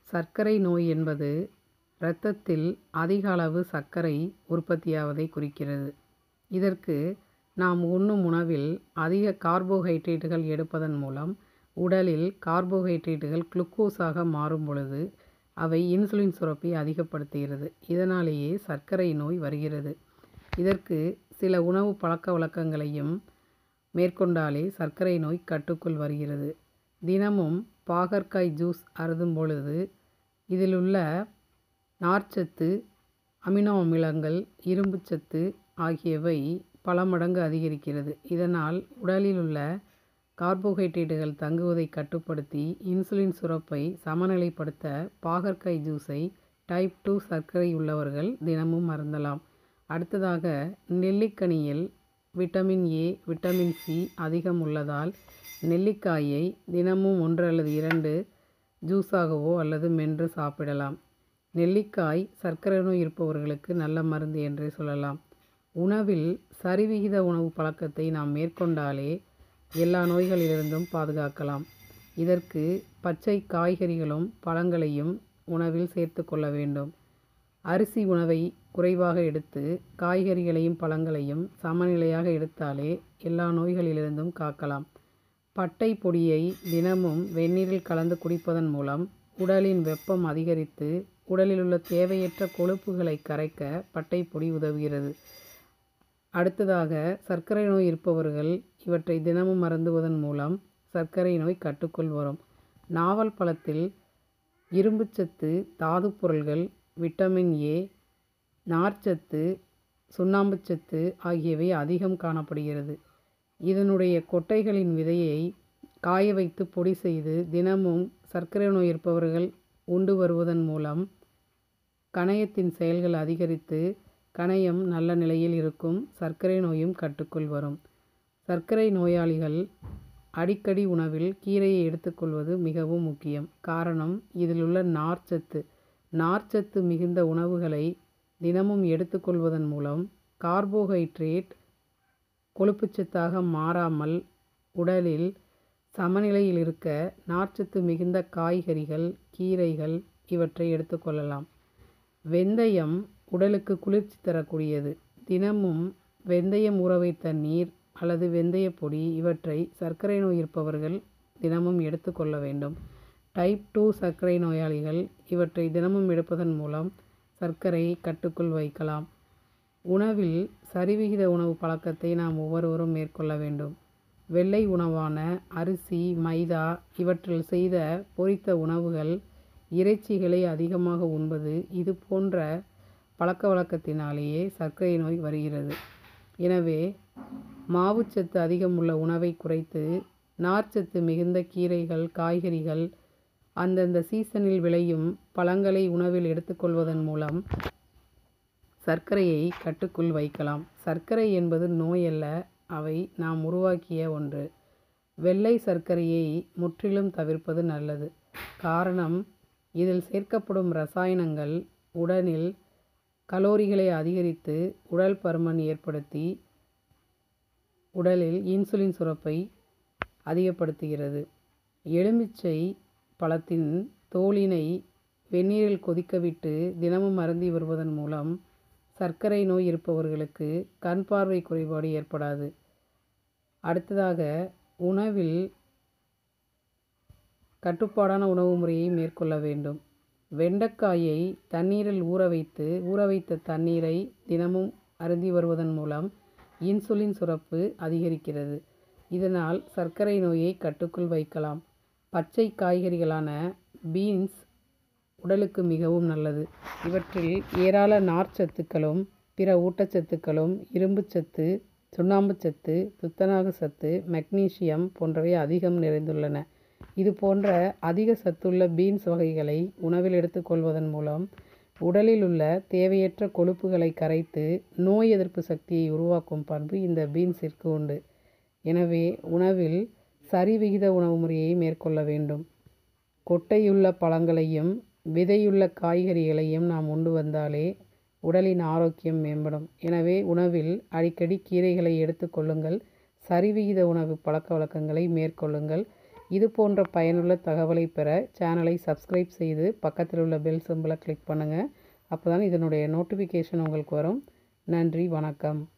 சர்க்கரை நோய் என்பது இரத்தத்தில் அதிக அளவு சர்க்கரை உற்பத்தியாவதை குறிக்கிறது இதற்கு நாம் உண்ணும் உணவில் அதிக கார்போஹைட்ரேட்டுகள் எடுப்பதன் மூலம் உடலில் கார்போஹைட்ரேட்டுகள் குளுக்கோஸாக மாறும் பொழுது அவை இன்சுலின் சுரப்பை அதிகப்படுத்துகிறது இதனாலேயே சர்க்கரை நோய் வருகிறது இதற்கு சில உணவு பழக்க வழக்கங்களையும் மேற்கொண்டாலே சர்க்கரை நோய் கட்டுக்குள் வருகிறது தினமும் பாகற்காய் ஜூஸ் அருந்தும் பொழுது இதிலுள்ள நார்ச்சத்து அமினோ அமிலங்கள் இரும்புச்சத்து ஆகியவை பல மடங்கு அதிகரிக்கிறது இதனால் உடலில் உள்ள கார்போஹைட்ரேட்டுகள் தங்குவதை கட்டுப்படுத்தி இன்சுலின் சுரப்பை சமநிலைப்படுத்த பாகற்காய் ஜூஸை டைப் டூ சர்க்கரை உள்ளவர்கள் தினமும் அருந்தலாம் அடுத்ததாக நெல்லிக்கனியில் விட்டமின் ஏ விட்டமின் சி அதிகம் உள்ளதால் நெல்லிக்காயை தினமும் ஒன்று அல்லது இரண்டு ஜூஸாகவோ அல்லது மென்று சாப்பிடலாம் நெல்லிக்காய் சர்க்கரை நோய் இருப்பவர்களுக்கு நல்ல மருந்து என்றே சொல்லலாம் உணவில் சரிவிகித உணவு பழக்கத்தை நாம் மேற்கொண்டாலே எல்லா நோய்களிலிருந்தும் பாதுகாக்கலாம் இதற்கு பச்சை காய்கறிகளும் பழங்களையும் உணவில் சேர்த்து கொள்ள வேண்டும் அரிசி உணவை குறைவாக எடுத்து காய்கறிகளையும் பழங்களையும் சமநிலையாக எடுத்தாலே எல்லா நோய்களிலிருந்தும் காக்கலாம் பட்டை பொடியை தினமும் வெந்நீரில் கலந்து குடிப்பதன் மூலம் உடலின் வெப்பம் அதிகரித்து உடலில் உள்ள தேவையற்ற கொழுப்புகளை கரைக்க பட்டை பொடி உதவுகிறது அடுத்ததாக சர்க்கரை நோய் இருப்பவர்கள் இவற்றை தினமும் அருந்துவதன் மூலம் சர்க்கரை நோய் கட்டுக்குள் வரும் நாவல் பழத்தில் இரும்புச்சத்து தாது பொருள்கள் விட்டமின் ஏ நார்ச்சத்து சுண்ணாம்புச்சத்து ஆகியவை அதிகம் காணப்படுகிறது இதனுடைய கொட்டைகளின் விதையை காய வைத்து பொடி செய்து தினமும் சர்க்கரை நோய் இருப்பவர்கள் உண்டு வருவதன் மூலம் கணையத்தின் செயல்கள் அதிகரித்து கணையம் நல்ல நிலையில் இருக்கும் சர்க்கரை நோயும் கட்டுக்குள் வரும் சர்க்கரை நோயாளிகள் அடிக்கடி உணவில் கீரையை எடுத்துக்கொள்வது மிகவும் முக்கியம் காரணம் இதில் உள்ள நார்ச்சத்து நார்ச்சத்து மிகுந்த உணவுகளை தினமும் எடுத்துக்கொள்வதன் மூலம் கார்போஹைட்ரேட் கொழுப்புச்சத்தாக மாறாமல் உடலில் சமநிலையில் இருக்க நார்ச்சத்து மிகுந்த காய்கறிகள் கீரைகள் இவற்றை எடுத்துக்கொள்ளலாம் வெந்தயம் உடலுக்கு குளிர்ச்சி தரக்கூடியது தினமும் வெந்தயம் ஊற வைத்த நீர் அல்லது வெந்தய பொடி இவற்றை சர்க்கரை நோய் இருப்பவர்கள் தினமும் எடுத்துக்கொள்ள வேண்டும் டைப் டூ சர்க்கரை நோயாளிகள் இவற்றை தினமும் எடுப்பதன் மூலம் சர்க்கரையை கட்டுக்குள் வைக்கலாம் உணவில் சரிவிகித உணவு பழக்கத்தை நாம் ஒவ்வொருவரும் மேற்கொள்ள வேண்டும் வெள்ளை உணவான அரிசி மைதா இவற்றில் செய்த பொரித்த உணவுகள் இறைச்சிகளை அதிகமாக உண்பது இது போன்ற பழக்க வழக்கத்தினாலேயே சர்க்கரை நோய் வருகிறது எனவே மாவுச்சத்து அதிகம் உள்ள உணவை குறைத்து நார்ச்சத்து மிகுந்த கீரைகள் காய்கறிகள் அந்தந்த சீசனில் விளையும் பழங்களை உணவில் எடுத்துக்கொள்வதன் மூலம் சர்க்கரையை கட்டுக்குள் வைக்கலாம் சர்க்கரை என்பது நோயல்ல அவை நாம் உருவாக்கிய ஒன்று வெள்ளை சர்க்கரையை முற்றிலும் தவிர்ப்பது நல்லது காரணம் இதில் சேர்க்கப்படும் ரசாயனங்கள் உடலில் கலோரிகளை அதிகரித்து உடல் பருமன் ஏற்படுத்தி உடலில் இன்சுலின் சுரப்பை அதிகப்படுத்துகிறது எலுமிச்சை பழத்தின் தோலினை வெந்நீரில் கொதிக்கவிட்டு தினமும் அருந்தி வருவதன் மூலம் சர்க்கரை நோய் இருப்பவர்களுக்கு கண் பார்வை குறைபாடு ஏற்படாது அடுத்ததாக உணவில் கட்டுப்பாடான உணவு முறையை மேற்கொள்ள வேண்டும் வெண்டைக்காயை தண்ணீரில் ஊற வைத்து ஊற வைத்த தண்ணீரை தினமும் அருந்தி வருவதன் மூலம் இன்சுலின் சுரப்பு அதிகரிக்கிறது இதனால் சர்க்கரை நோயை கட்டுக்குள் வைக்கலாம் பச்சை காய்கறிகளான பீன்ஸ் உடலுக்கு மிகவும் நல்லது இவற்றில் ஏராள நார்ச்சத்துக்களும் பிற ஊட்டச்சத்துக்களும் இரும்புச்சத்து சுண்ணாம்புச்சத்து துத்தநாக சத்து மெக்னீசியம் போன்றவை அதிகம் நிறைந்துள்ளன இது போன்ற அதிக சத்துள்ள பீன்ஸ் வகைகளை உணவில் எடுத்துக்கொள்வதன் மூலம் உடலில் உள்ள தேவையற்ற கொழுப்புகளை கரைத்து நோய் எதிர்ப்பு சக்தியை உருவாக்கும் பண்பு இந்த பீன்ஸிற்கு உண்டு எனவே உணவில் சரிவிகித உணவு முறையை மேற்கொள்ள வேண்டும் கொட்டையுள்ள பழங்களையும் விதையுள்ள காய்கறிகளையும் நாம் உண்டு வந்தாலே உடலின் ஆரோக்கியம் மேம்படும் எனவே உணவில் அடிக்கடி கீரைகளை எடுத்துக்கொள்ளுங்கள் சரிவிகித உணவு பழக்க வழக்கங்களை மேற்கொள்ளுங்கள் இது போன்ற பயனுள்ள தகவலை பெற சேனலை சப்ஸ்கிரைப் செய்து பக்கத்தில் உள்ள பெல் சிம்பிளை கிளிக் பண்ணுங்கள் அப்போ தான் இதனுடைய நோட்டிஃபிகேஷன் உங்களுக்கு வரும் நன்றி வணக்கம்